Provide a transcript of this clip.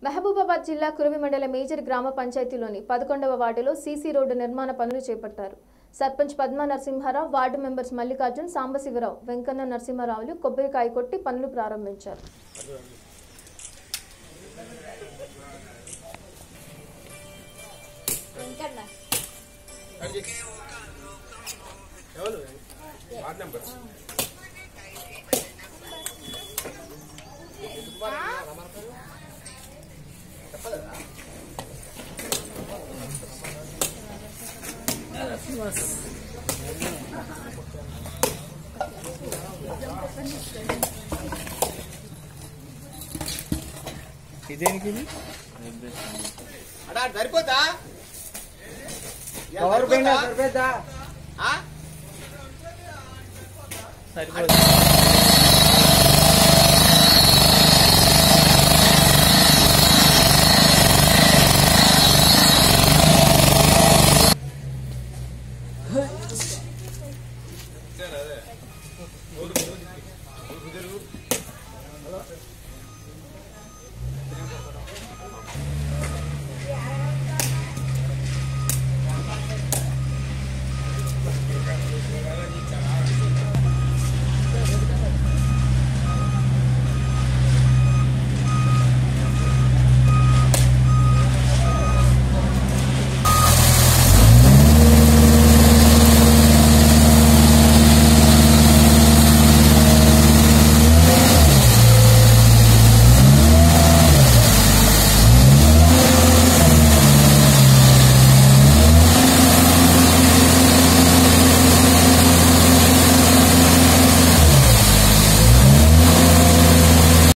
మహబూబాబాద్ జిల్లా కురవి మండల మేజర్ గ్రామ పంచాయతీలోని పదకొండవ వార్డులో సీసీ రోడ్డు నిర్మాణ పనులు చేపట్టారు సర్పంచ్ పద్మా నరసింహారావు వార్డు మెంబర్స్ మల్లికార్జున్ సాంబశివరావు వెంకన్న నరసింహారావులు కొబ్బరికాయ కొట్టి పనులు ప్రారంభించారు ఇదేనికి ఇది అడా సరిపోతా పవర్ పోయిందా సరిపోద్దా ఆ? సరిపోద్ది